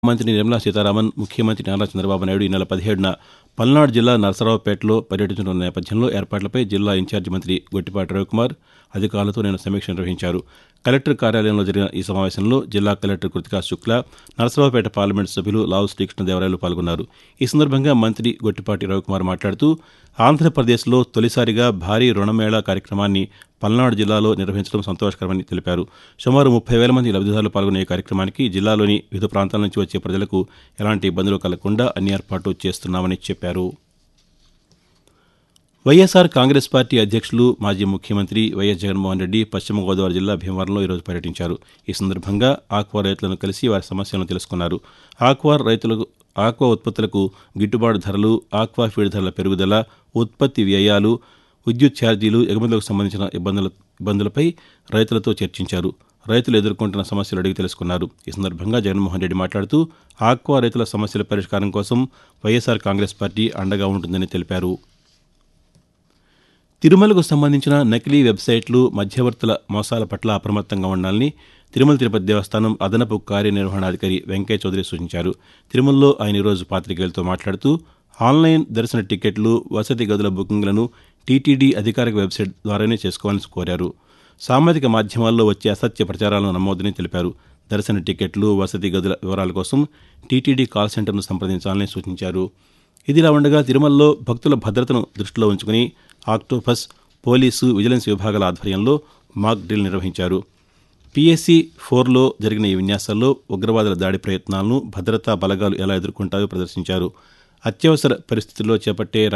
మంత్రి నిర్మలా సీతారామన్ ముఖ్యమంత్రి నారా చంద్రబాబు నాయుడు ఈ నెల పదిహేడున పల్నాడు జిల్లా నరసరావుపేటలో పర్యటించనున్న నేపథ్యంలో ఏర్పాట్లపై జిల్లా ఇన్ఛార్జి మంత్రి గొట్టిపాటి రవికుమార్ అధికారులతో నిన్న సమీక్ష నిర్వహించారు కలెక్టర్ కార్యాలయంలో జరిగిన ఈ సమావేశంలో జిల్లా కలెక్టర్ కృతికా శుక్లా నరసరావుపేట పార్లమెంటు సభ్యులు లావు శ్రీకృష్ణదేవరాయలు పాల్గొన్నారు ఈ సందర్భంగా మంత్రి గొట్టిపాటి రవికుమార్ మాట్లాడుతూ ఆంధ్రప్రదేశ్లో తొలిసారిగా భారీ రుణమేళా కార్యక్రమాన్ని పల్నాడు జిల్లాలో నిర్వహించడం సంతోషకరమని తెలిపారు సుమారు ముప్పై వేల మంది లబ్దిదారులు పాల్గొనే ఈ కార్యక్రమానికి జిల్లాలోని వివిధ ప్రాంతాల నుంచి వచ్చే ప్రజలకు ఎలాంటి ఇబ్బందులు కలగకుండా అన్ని ఏర్పాట్లు చేస్తున్నామని చెప్పారు వైఎస్ఆర్ కాంగ్రెస్ పార్టీ అధ్యక్షులు మాజీ ముఖ్యమంత్రి వైఎస్ జగన్మోహన్ రెడ్డి పశ్చిమ గోదావరి జిల్లా భీమవరంలో ఈరోజు పర్యటించారు ఈ సందర్భంగా ఆక్వా రైతులను కలిసి వారి సమస్యలను తెలుసుకున్నారు ఆక్వా రైతులకు ఆక్వా ఉత్పత్తులకు గిట్టుబాటు ధరలు ఆక్వా ఫీడ్ ధరల పెరుగుదల ఉత్పత్తి వ్యయాలు విద్యుత్ ఛార్జీలు ఎగుమతులకు సంబంధించిన ఇబ్బందుల ఇబ్బందులపై రైతులతో చర్చించారు రైతులు ఎదుర్కొంటున్న సమస్యలు అడిగి తెలుసుకున్నారు ఈ సందర్భంగా జగన్మోహన్ రెడ్డి మాట్లాడుతూ ఆక్వా రైతుల సమస్యల పరిష్కారం కోసం వైఎస్ఆర్ కాంగ్రెస్ పార్టీ అండగా ఉంటుందని తెలిపారు తిరుమలకు సంబంధించిన నకిలీ వెబ్సైట్లు మధ్యవర్తుల మోసాల పట్ల అప్రమత్తంగా ఉండాలని తిరుమల తిరుపతి దేవస్థానం అదనపు కార్యనిర్వహణాధికారి వెంకయ్య చౌదరి సూచించారు తిరుమలలో ఆయన ఈరోజు పాతికేయులతో మాట్లాడుతూ ఆన్లైన్ దర్శన టికెట్లు వసతి గదుల బుకింగ్లను టీటీడీ అధికారిక వెబ్సైట్ ద్వారానే చేసుకోవాలని కోరారు సామాజిక మాధ్యమాల్లో వచ్చే అసత్య ప్రచారాలను నమ్మొద్దని తెలిపారు దర్శన టికెట్లు వసతి గదుల వివరాల కోసం టీటీడీ కాల్ సెంటర్ను సంప్రదించాలని సూచించారు ఇదిలా ఉండగా తిరుమలలో భక్తుల భద్రతను దృష్టిలో ఉంచుకుని ఆక్టోపస్ పోలీసు విజిలెన్స్ విభాగాల ఆధ్వర్యంలో మాక్ డ్రిల్ నిర్వహించారు పీఎస్సీ ఫోర్లో జరిగిన ఈ విన్యాసాల్లో ఉగ్రవాదుల దాడి ప్రయత్నాలను భద్రతా బలగాలు ఎలా ఎదుర్కొంటాయో ప్రదర్శించారు అత్యవసర పరిస్థితుల్లో చేపట్టే